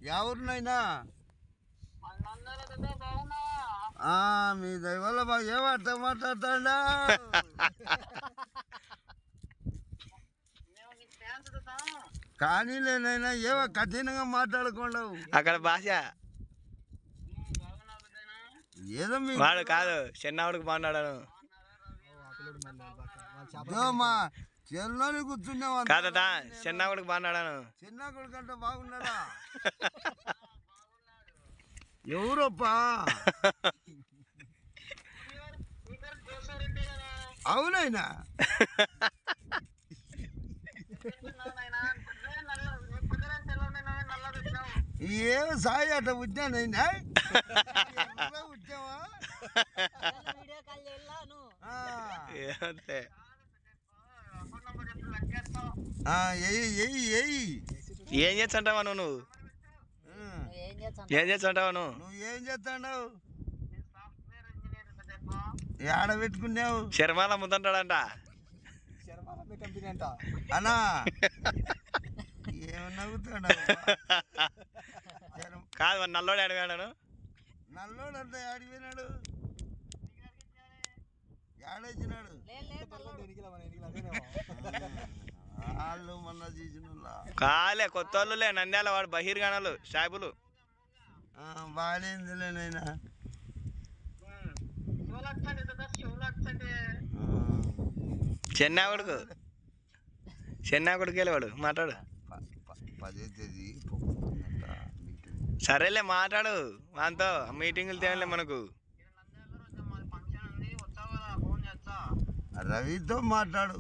ఎవరినైనా ఆ, మీ దైవాల బాగా ఏం అర్థం మాట్లాడతాడా కానీ లేనైనా ఏవో కఠినంగా మాట్లాడకుండా అక్కడ భాష ఏదో మీ వాడు కాదు చిన్నవాడికి బాగున్నాడు ఇదో మా చెల్లోని కూర్చున్నావు అంత. కాదట చిన్నవాడికి బాగున్నాడు చిన్న కొడుకంటే బాగున్నాడా ఎవరప్పా అవునైనా ఏం సాయి అట్ట వచ్చానైనా వచ్చావా వీడియో కాల్ చేయాలను ఆ. ఏమంతే ఆ, ఎయ్యి ఎయ్యి ఎయ్యి ఏం చేస్తుంటావా నువ్వు నువ్వు ఆ. ఏం చేస్తాను ఏం చేస్తుంటావా నువ్వు నువ్వు ఏం చేస్తాడావు ఏడ పెట్టుకున్నావు శర్మాల ముద్దంటాడంట కంపెనీ అంట అన్నా ఏం నవ్వుతాడా కాదు వాడు నల్లోడు అడిగాడు నల్లోడు అంతా ఆడిపోయినాడు ఏడొచ్చినాడు వాళ్ళు మొన్న చేసిన కాలే కొత్త వాళ్ళులే నంద్యాల వాడు బహిర్గానాలు షాపులు బాగాలేందిలేనైనా చెన్నాకుడుకు చెన్నాకుడికి వెళ్ళేవాడు మాట్లాడు పదే తేదీ పొక్కుతుందంట మీటింగ్ సరేలే మాట్లాడు వాంతో మీటింగులు తేలే మనకు రవితో మాట్లాడు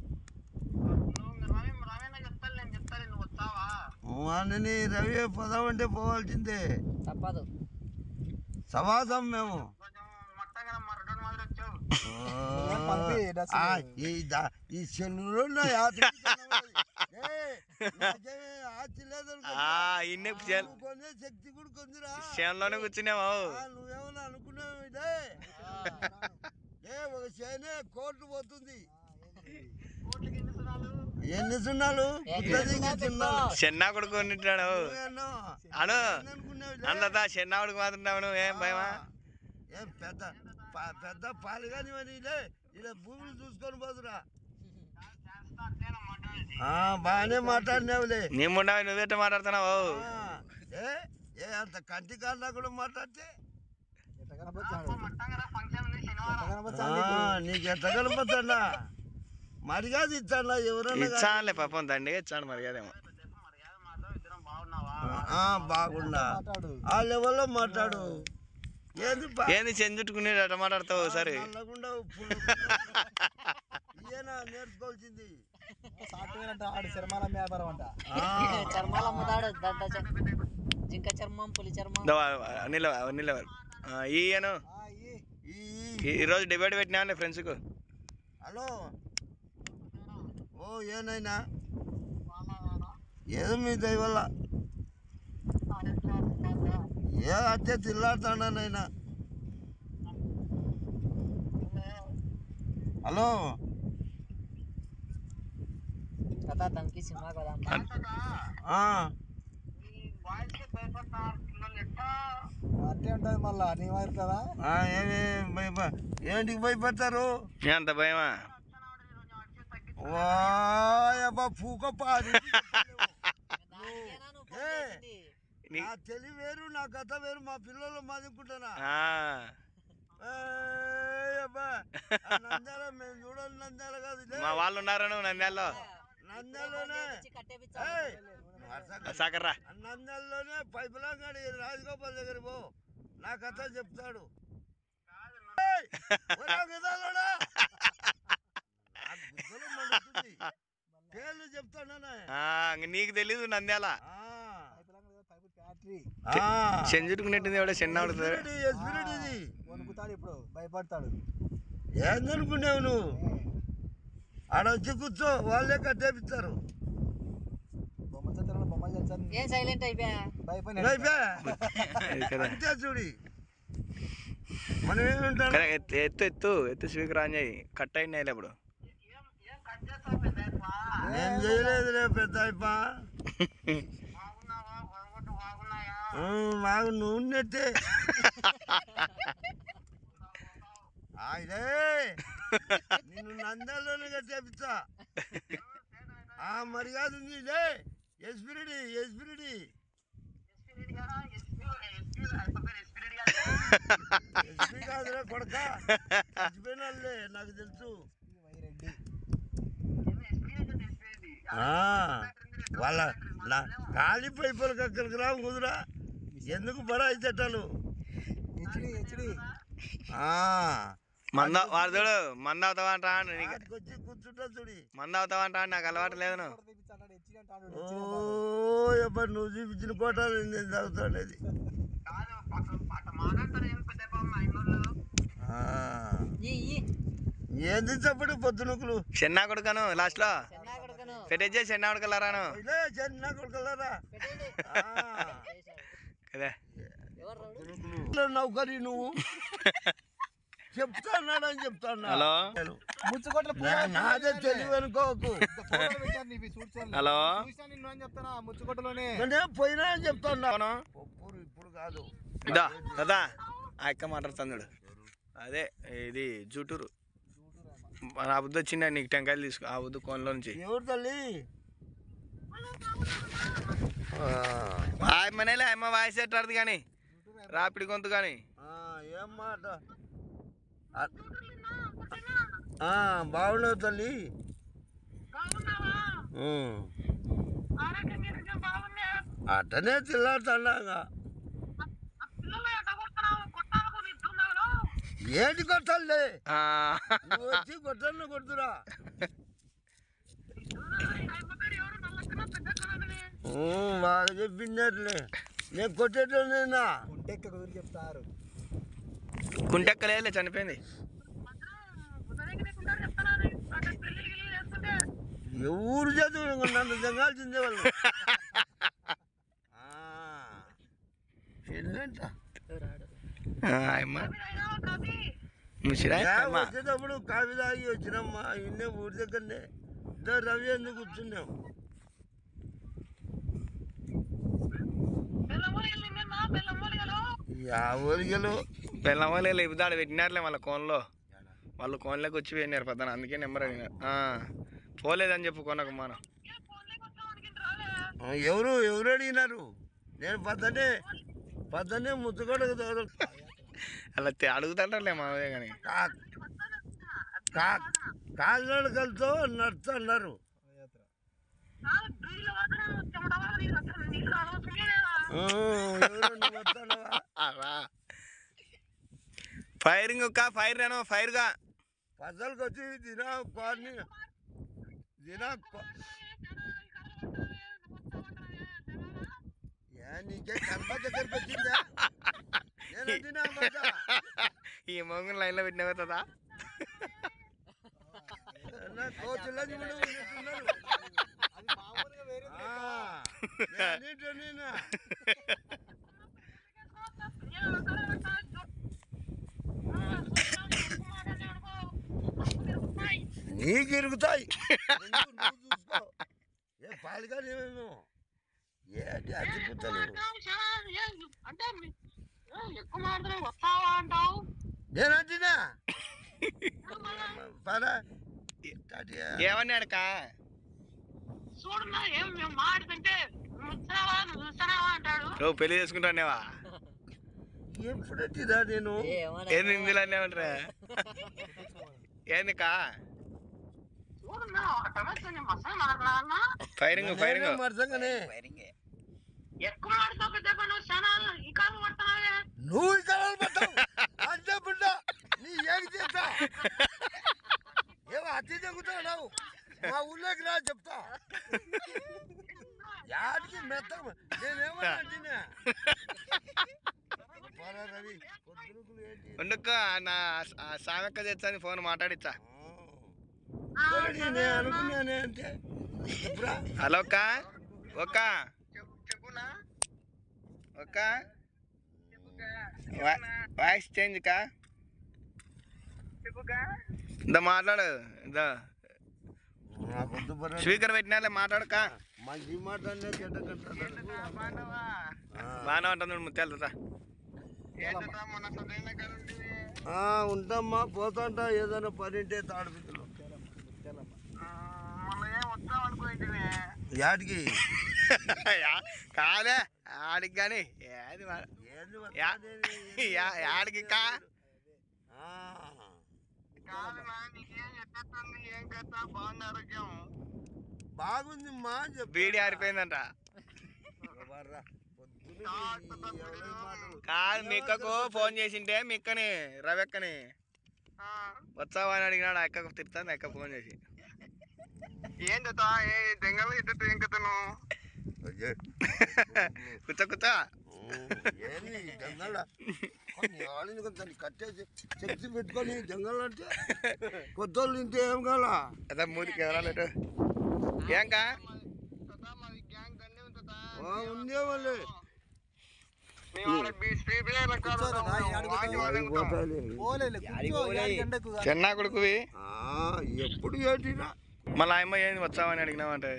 వాడిని రవి పోదామంటే పోవాల్సిందే తప్పదు సమాజం మేము పంపి, డ్రెస్ ఆ, ఈ దా- ఈ చెల్లులో నా యాత్ర ఆచి ఆ ఇన్ని చెల్- కొనే శక్తి కూడా కొందిరా చేనులోనే కూర్చున్నావు ఆ, నువ్వేమన్నా అనుకున్నావు ఇదే ఏ ఒక చేనే కోర్టు పోతుంది ఎన్ని సున్నాలు గుడ్డది ఇంక సున్నాలు చెన్నా కొడుకు ఉంటున్నాడు నువ్వేనో అను అనుకున్నావు ఇదే? అందదా చెన్నావుడికి మాత్రం ఏం భయమా ఏం పెద్ద ప- పెద్ద పాలు కానీ మరి ఇదే ఇలా భూములు చూసుకొని పోదురా ఆ, బాగానే మాట్లాడినావులే నీ ముండవి నువ్వెట్ట మాట్లాడుతున్నావు ఆ, ఏ ఏ అంత కంటి కాళ్ళ కూడా మాట్లాడితే ఆ, నీకు ఎట్ట కనపడతాడా మరిగాద ఇచ్చాడా ఎవరన్నా కానీ. ఇచ్చానులే పాపం దండిగా ఇచ్చాను మరి అదేమో ఆ, బాగున్నా ఆ లెవెల్లో మాట్లాడు ఏంది బా- ఏంది చెంచుట్టుకునేది అట్ట మాట్లాడతావు సరే నల్లగుండా ఉప్పు ఈయన నేర్చుకోవాల్సింది సాఫ్ట్వేర్ అంట ఆడు శర్మాల వ్యాపారం అంట ఆ, చర్మాలు అమ్ముతాడు దంత చ- జింక చర్మం పులి చర్మం నిల నిల ఈయను ఆ, ఈ ఈ ఈ రోజు డిబేట్ పెట్టినా ఫ్రెండ్స్కు హలో ఓ ఏనైనా ఏదో మీ దయ వల్ల ఏ అత్తే తిల్లాడుతానైనా హలో కథ దంకి సినిమా కదా ఆ, అట్టే ఉంటుంది మళ్ళా నీ మారుతుందా ఆ, ఏమి భయప ఏంటికి భయపడతారు అంత భయమా వాయబ్బా పూక పారి దానికేనా నువ్వు ఫోన్ ఏ. చేసింది? నీ- నా తెలివి వేరు నా కథ వేరు మా పిల్లలు మాదుకుంటానా ఆ, ఏయ్ అబ్బా, ఆ నంద్యాల మేము చూడాలి నంద్యాల కాదు ఇదే. మా వాళ్ళు ఉన్నారు నువ్వు నంద్యాలలో నంద్యాలలోనే వచ్చి కట్టేపిచ్చాడు. ఏయ్, వరుసగా సాకర్రా ఆ నంద్యాలలోనే పైపులాంగడి రాజగోపాల్ దగ్గర పో నా కథ చెప్తాడు ఏయ్, ఒరే గదాలోడా. నాకు బుద్ధులు మండుతుంది. పేర్లు చెప్తానే ఆ, ఇంక నీకు తెలీదు నంద్యాల పైపు ఫ్యాక్టరీ చెంచుట్టుకునేట్టుంది ఎవడో చిన్న ఆడుతుంది ఇది వణుకుతాడు ఇప్పుడు భయపడతాడు ఏందనుకున్నావు నువ్వు ఆడ వచ్చి కూర్చో వాళ్ళే కట్టేపిస్తారు బొమ్మల చిత్రంలో బొమ్మలు చేస్తారు ఏం సైలెంట్ అయిపోయా భయపడి రైపే. అది కదా అంతే చూడి మనం ఏముంటాం కదా, ఎత్తు ఎత్తు ఎత్తు ఎత్తు స్పీకర్ ఆన్ చేయి కట్ అయినాయి ఇప్పుడు నేను చేయలేదులే పెద్ద అయిపా మాకు నూనెతే ఆయనే నిన్ను నందాల్లోనే చేపిస్తా ఆ మర్యాద ఉంది ఇదే ఎస్పిరిడి ఎస్పిరిడి ఎస్పీ కాదురా కొడక చచ్చిపోయినాళ్ళే నాకు తెలుసు వైరెడ్డి ఆ, వాళ్ళ నా ఖాళీ పైపులకు అక్కడికి రావు కుదురా ఎందుకు బడాయి చెట్టాలు హెచ్డి హెచ్డి మంద వాడు చూడు మంద అవుతావా అంటా నీకు వచ్చి కూర్చుంటా చూడి మంద అవుతావా అంటా నాకు అలవాటు లేదు నువ్వు తెప్పించాడు హెచ్డి అంటాడు ఓ ఎప్పుడు నువ్వు చూపించిన కోటాలు నేను చదువుతాడేది ఏంది చెప్పడు పొద్దునుకులు చెన్నా కొడుకను లాస్ట్ లో చెన్నా కొడుకును పెట్టేచ్చే చెన్నా కొడుకలారాను ఇదే చిన్న కొడుకలరా పెట్టేయండి కదా ఎవరు రాడు? నౌకరి నువ్వు చెప్తాన్నాడని చెప్తాన్నా హలో ముచ్చుకోట్ల నా- నాదే తెలివి అనుకోకు హలో చూసా నిన్ను అని చెప్తానా ముచ్చుకోటలోనే నేను పోయినా అని చెప్తాన్నా అవును ఇప్పుడు ఇప్పుడు కాదు ఇదా కదా ఆ అక్క మాట్లాడుతుంది చూడు అదే ఇది జూటూరు ఆ బుద్ధి వచ్చిందా నీకు టెంకాయలు తీసుకో ఆ బుద్ధి కోన్లో నుంచి ఎవరు తల్లి ఆ, ఆయమ్మనేలే అమ్మ వాయిస్ ఎట్టారు కానీ రాపిడి గొంతు కానీ ఆ, ఏం మాట ఆ, ఆ, బాగున్నావు తల్లి ఉం. అట్టనే చిల్లాడుతున్నాగా ఏంటి కొట్టాలి ఆ, నువ్వు వచ్చి కొట్టాను కొడుతురా ఉం, వాళ్ళు చెప్పిండట్లే నేను కొట్టేటోనేనా ఉంటెక్క కుదిరి చెప్తారు కుంటెక్కలేదులే చనిపోయింది ఎవరు చదువు నన్ను జంగాల్సిందే వాళ్ళు ఆ, పెళ్ళంట ఎవరు రాడు? ఆ, అమ్మ ముసిరా యా, అమ్మ వచ్చేటప్పుడు కాఫీ తాగి వచ్చినమ్మా ఇన్నే ఊరి దగ్గరనే ఇద్దరు రవి ఎందుకు కూర్చున్నాం యా ఊరిగలు బెల్లం వాళ్ళే లేపుతాడు పెట్టినారులే వాళ్ళ కోన్లో వాళ్ళు కోన్లోకి వచ్చి పోయినారు పద్దన అందుకే నెంబర్ అడిగినారు ఆ, పోలేదని చెప్పు కొనకు మనం ఎవరు ఎవరు అడిగినారు నేను పద్దనే పద్దనే ముచ్చుకోడకు తోడు అలా తె- అడుగుతాంటారులే మావయ్య కానీ కాలినడకలతో నడుస్తున్నారు ఆ, ఎవరు నువ్వు వస్తున్నావా? ఫైరింగ్ ఒక్క ఫైర్ రాను ఫైర్గా పసలకు వచ్చి దినా కార్ని దినా కో- ఏ నీకే కర్మ దగ్గరికి వచ్చిందా నేను దినా మాట ఈ మొంగుని లైన్లో పెట్టిన కదా నా కోచులని కూడా ఉన్నట్టున్నారు. అది మామూలుగా వేరే ఆ, నేను అన్నింటినీనా? నీకు ఇరుగుతాయి ఎందుకు నువ్వు చూసుకో ఏ పాలుగానే మేము ఏంటి అచ్చిపుత్తలు అంటే ఎక్కువ మాట్లాడితే వస్తావా అంటావు నేను అంటున్నా పరా ఏమన్నాడుక చూడన్నా ఏం మేము మాట్లాడుతుంటే ముచ్చావా నువ్వు చూస్తున్నావా అంటాడు నువ్వు పెళ్లి చేసుకుంటానేవా ఎప్పుడు వచ్చిరా నేను ఏ, ఏమన్నా? ఏంది ఇందులో అన్నామంటారా ఏందికా చూడన్నా టమాటో మసాలా మాట్లాడనా ఫైరింగ్ ఫైరింగ్ మరసంగానే ఎక్కువ మాట్లాడుతావు పెద్ద నువ్వు చాలా ఈ కాలం పడుతున్నావే నువ్వు ఇక్కడ పడ్డావు అంతే బిడ్డ నీ ఏమి చేస్తా ఏమో అతి తగ్గుతావు మా ఊళ్ళోకి రా చెప్తా యాడికి మెత్త నేనేమన్నా అంటున్నా పోరా రవి పొద్దురుకులు ఏంటి ఉండుక్క నా ఆ సామెక్క తెచ్చని ఫోన్ మాట్లాడిచ్చా ఆ. పోనీ నేను అనుకున్నానే అంటే చెప్పురా హలో అక్క ఒక్క ఒక్క వా- వాయిస్ చేంజ్ కా ఇందా మాట్లాడు ఇందా నా పొద్దు పరా స్పీకర్ పెట్టినాలే మాట్లాడక మంచి మాట అనే చెడ్డ కట్టాడు. ఆ బాగానే ఉంటుంది ముత్యాలు తాత ఆ, ఉంటామ్మా పోతాంటా ఏదైనా పని ఉంటే తాడిపిద్దలు యాడికి యా- కాదే ఆడికి కానీ ఏది మా- ఏంది యా- వస్తాదేది? యా- యాడికి కా ఆ, బాగుందిమ్మా అని చెప్పు. బీడి ఆరిపోయిందంట ఎవర్రా? పొద్దున్న ఈ ఎవరి మాటలు? కాదు మిక్కకు ఫోన్ చేసింటే మిక్కని రవెక్కని వచ్చావా అని అడిగినాడు ఆ అక్కకు తిరుతాను అక్క ఫోన్ చేసి ఏం తాత ఏ దెంగలు ఇద్దరు ఏం కథను అయ్యే. కూర్చో కూర్చో ఉమ్, ఏంది ఈ జంగళ్ళ? కొన్ని ఆడిని కొంచెం కట్టేసి శక్తి పెట్టుకొని జంగల్ అంటే కొత్తోళ్ళు తింటే ఏం కాల అదే మూతికి ఎదరాలేటు ఏం కా మాది గ్యాంగ్ దండే ఉంటుందా ఉందే మళ్ళీ మేము ఆడ బీ స్పీ ప్లేయర్లు కాదు కూర్చోరా, రా, ఈ ఆడికి వాకి పోతావు. వాళ్ళకి పోతాలే. పోలేలే కూర్చో యాడికి ఎండకు చిన్న కొడుకువి ఆ, ఎప్పుడు ఏటినా మళ్ళీ ఆయమ్మ ఏంది వచ్చావని అడిగినావంటే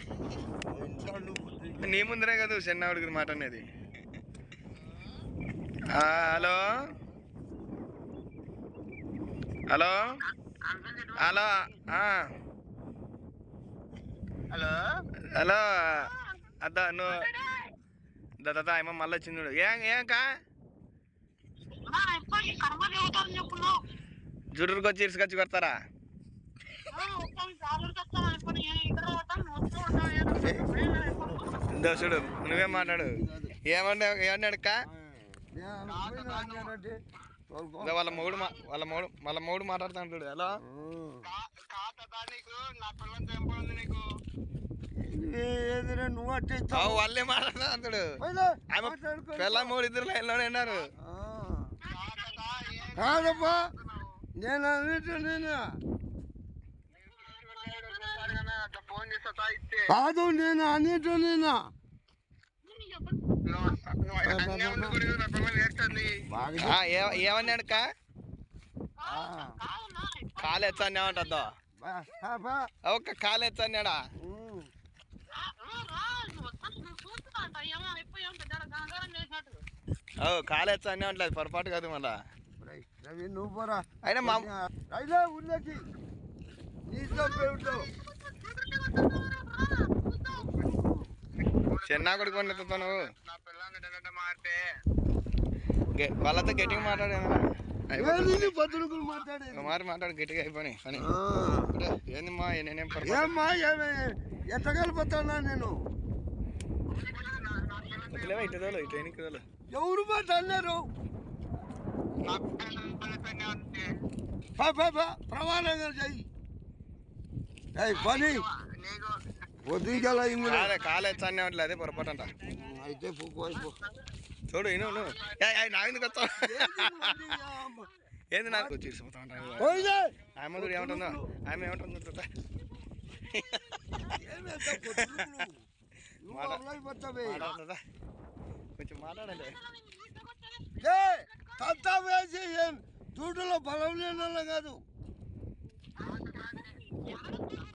నీ ముందరే కదా చిన్న కొడుకుని మాట అనేది ఆ, హలో హలో హలో ఆ, హలో హలో అద్దా నువ్వు దాదా ఆయమ్మ మళ్ళీ వచ్చింది చూడు ఏం ఏం కా ఎప్పటికీ కర్మ దేవతలు చెప్పున్నావు జుడురుకి వచ్చి ఇసుకొచ్చి కొడతారా ఇందో చూడు నువ్వేం మాట్లాడు ఏమన్నా ఏమన్నాడు కా ఇదో వాళ్ళ మూడు మా- వాళ్ళ మూడు వాళ్ళ మూడు మాట్లాడుతాను చూడు హలో కాదా నీకు నా పిల్లలు తెంపండి నీకు ఏదిరా నువ్వు అట్టే అవు వాళ్ళే మాట్లాడుతా అంటాడు ఆమె పిల్ల మూడు ఇద్దరు లైన్లోనే ఉన్నారు కాదా ఏం కాదమ్మా నేను అన్నిటి నేను అట్లా ఫోన్ చేస్తా తా ఇస్తే కాదు నేను అన్నిటి నేను నువ్వు అన్నీ ఉంది కూడా నా పిల్లలు ఏడ్చండి బాగా ఆ, ఏ- ఏమన్నాడు కా ఆ, కాలు ఎచ్చని ఏమంటుందో బా, బా, బా. ఒక్క కాలు ఎచ్చన్నాడా ఉమ్. ఓ కాలు ఎచ్చని అంటలేదు పొరపాటు కాదు మళ్ళా రేయ్, రవి నువ్వు పోరా అయినా మా రైలే ఊళ్ళకి నీతో పెరుగుతావు చిన్న కొడుకు వండుతా నువ్వు నా పిల్లల్ని డెంట మారితే గె- వాళ్ళతో గట్టిగా మాట్లాడేమరా ఏంది బతుడుకులు మాట్లాడేది మరి మాట్లాడు గట్టిగా అయిపోయి పని ఆ. అంటే ఏందమ్మా నేనేం పొరపాటు ఏమ్మా ఏమే ఎట్టగలిపోతానా నేను వదిలేవా ఇటు తోలు ఇటు వెనక్కి తోలు ఎవరు మాట అన్నారు నా పిల్లలు పెళ్ళి అంటే పా, పా, పా, ప్రమాణంగా చెయ్యి ఏయ్ పని నీకు పొద్దుగల కాలే కాలు ఎచ్చని అంటలేదు అదే పొరపాటు అంట అయితే పో, పోయి పో. చూడు ఇను నువ్వు ఏయ్, ఏయ్, నా ఎందుకు వస్తావు ఏంది నువ్వు అది, అమ్మ? ఏంది నాకు తీసిపోతా ఉంటాను పోయిలే. ఆమె చూడు ఏమంటుందో ఆమె ఏమంటుందో చూస్తా. ఏమి అంత పొద్దుగులు? నువ్వు మాట- అమలైపోతావే. మాట్లాడుతుందా కొంచెం మాట్లాడండి ఏయ్, తంతా వేసి ఏం దూడులో బలం లేని వాళ్ళం కాదు